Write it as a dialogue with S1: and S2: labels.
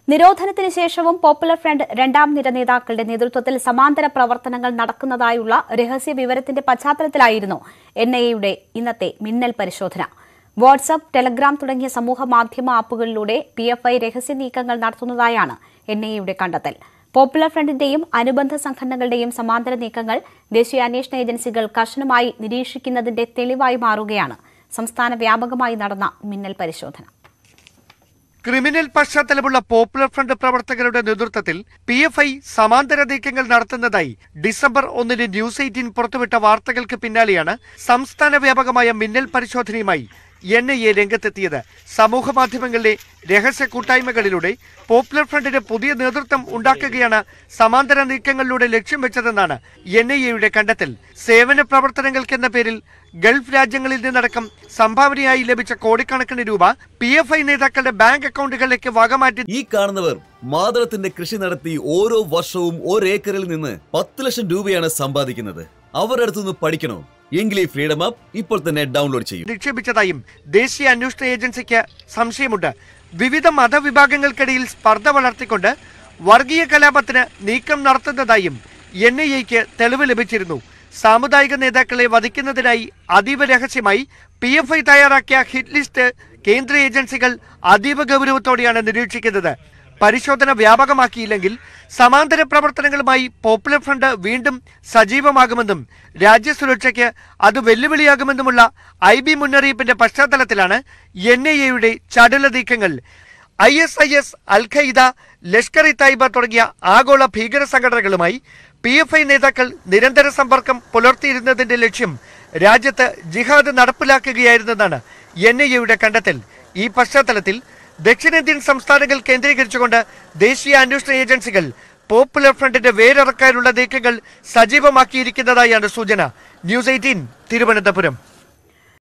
S1: നിരോധനത്തിന് ശേഷവും popular front രണ്ടാം നിര നേതാക്കളുടെ നേതൃത്വത്തിൽ സമാന്തര പ്രവർത്തനങ്ങൾ നടക്കുന്നതായുള്ള രഹസ്യ വിവരത്തിന്റെ പശ്ചാത്തലത്തിലായിരുന്നു എൻ ഐ എയുടെ ഇന്നത്തെ മിന്നൽ പരിശോധന വാട്സ്ആപ്പ് ടെലഗ്രാം തുടങ്ങിയ സമൂഹ മാധ്യമ ആപ്പുകളിലൂടെ പി എഫ് ഐ രഹസ്യ നീക്കങ്ങൾ നടത്തുന്നതായാണ് എൻ ഐ എയുടെ കണ്ടെത്തൽ പോപ്പുലർ ഫ്രണ്ടിന്റെയും അനുബന്ധ സംഘടനകളുടെയും സമാന്തര നീക്കങ്ങൾ ദേശീയ അന്വേഷണ ഏജൻസികൾ കർശനമായി നിരീക്ഷിക്കുന്നതിന്റെ തെളിവായി മാറുകയാണ് സംസ്ഥാന വ്യാപകമായി നടന്ന മിന്നൽ പരിശോധന
S2: ക്രിമിനൽ പശ്ചാത്തലമുള്ള പോപ്പുലർ ഫ്രണ്ട് പ്രവർത്തകരുടെ നേതൃത്വത്തിൽ പി എഫ് ഐ സമാന്തര നീക്കങ്ങൾ നടത്തുന്നതായി ഡിസംബർ ഒന്നിന് ന്യൂസ് എയ്റ്റീൻ പുറത്തുവിട്ട വാർത്തകൾക്ക് പിന്നാലെയാണ് സംസ്ഥാന വ്യാപകമായ മിന്നൽ പരിശോധനയുമായി എൻ ഐ എ രംഗത്തെത്തിയത് സമൂഹ മാധ്യമങ്ങളിലെ രഹസ്യ കൂട്ടായ്മകളിലൂടെ പോപ്പുലർ ഫ്രണ്ടിന് പുതിയ നേതൃത്വം ഉണ്ടാക്കുകയാണ് സമാന്തര നീക്കങ്ങളിലൂടെ ലക്ഷ്യം വെച്ചതെന്നാണ് എൻ ഐ എയുടെ കണ്ടെത്തൽ സേവന പ്രവർത്തനങ്ങൾക്കെന്ന പേരിൽ ഗൾഫ് രാജ്യങ്ങളിൽ നിന്നടക്കം സംഭാവനയായി ലഭിച്ച കോടിക്കണക്കിന് രൂപ പി എഫ് ഐ നേതാക്കളുടെ ബാങ്ക് അക്കൗണ്ടുകളിലേക്ക് വകമാറ്റി
S3: ഈ കാണുന്നവർ മാതളത്തിന്റെ കൃഷി നടത്തി ഓരോ വർഷവും ഒരേക്കറിൽ നിന്ന് പത്ത് ലക്ഷം രൂപയാണ് സമ്പാദിക്കുന്നത് അവരുടെ അടുത്തുനിന്ന് പഠിക്കണോ എങ്കിൽ ഈ ഫ്രീഡം ആപ്പ് ഇപ്പോൾ തന്നെ ഡൗൺലോഡ് ചെയ്യൂ
S2: നിക്ഷേപിച്ചതായും ദേശീയ അന്വേഷണ ഏജൻസിക്ക് സംശയമുണ്ട് വിവിധ മതവിഭാഗങ്ങൾക്കിടയിൽ സ്പർദ്ധ വളർത്തിക്കൊണ്ട് വർഗീയ കലാപത്തിന് നീക്കം നടത്തുന്നതായും എൻ ഐ എക്ക് തെളിവ് ലഭിച്ചിരുന്നു സാമുദായിക നേതാക്കളെ വധിക്കുന്നതിനായി അതീവ രഹസ്യമായി പി എഫ് ഐ തയ്യാറാക്കിയ ഹിറ്റ് ലിസ്റ്റ് കേന്ദ്ര ഏജൻസികൾ അതീവ ഗൗരവത്തോടെയാണ് നിരീക്ഷിക്കുന്നത് പരിശോധന വ്യാപകമാക്കിയില്ലെങ്കിൽ സമാന്തര പ്രവർത്തനങ്ങളുമായി പോപ്പുലർ ഫ്രണ്ട് വീണ്ടും സജീവമാകുമെന്നും രാജ്യസുരക്ഷയ്ക്ക് അത് വെല്ലുവിളിയാകുമെന്നുമുള്ള ഐ ബി മുന്നറിയിപ്പിന്റെ പശ്ചാത്തലത്തിലാണ് എൻ ഐ എയുടെ ചടുല നീക്കങ്ങൾ I S I S al Qaeda Lashkar e Taiba തുടങ്ങിയ ആഗോള ഭീകര സംഘടനകളുമായി പി എഫ് ഐ നേതാക്കൾ നിരന്തര സമ്പർക്കം പുലർത്തിയിരുന്നതിന്റെ ലക്ഷ്യം രാജ്യത്ത് ജിഹാദ് നടപ്പിലാക്കുകയായിരുന്നെന്നാണ് എൻ ഐ എയുടെ കണ്ടെത്തൽ ഈ പശ്ചാത്തലത്തിൽ ദക്ഷിണേന്ത്യൻ സംസ്ഥാനങ്ങൾ കേന്ദ്രീകരിച്ചുകൊണ്ട് ദേശീയ അന്വേഷണ ഏജൻസികൾ പോപ്പുലർ ഫ്രണ്ടിന്റെ വേരിറക്കാനുള്ള നീക്കങ്ങൾ സജീവമാക്കിയിരിക്കുന്നതായാണ് സൂചന ന്യൂസ് എയ്റ്റീൻ തിരുവനന്തപുരം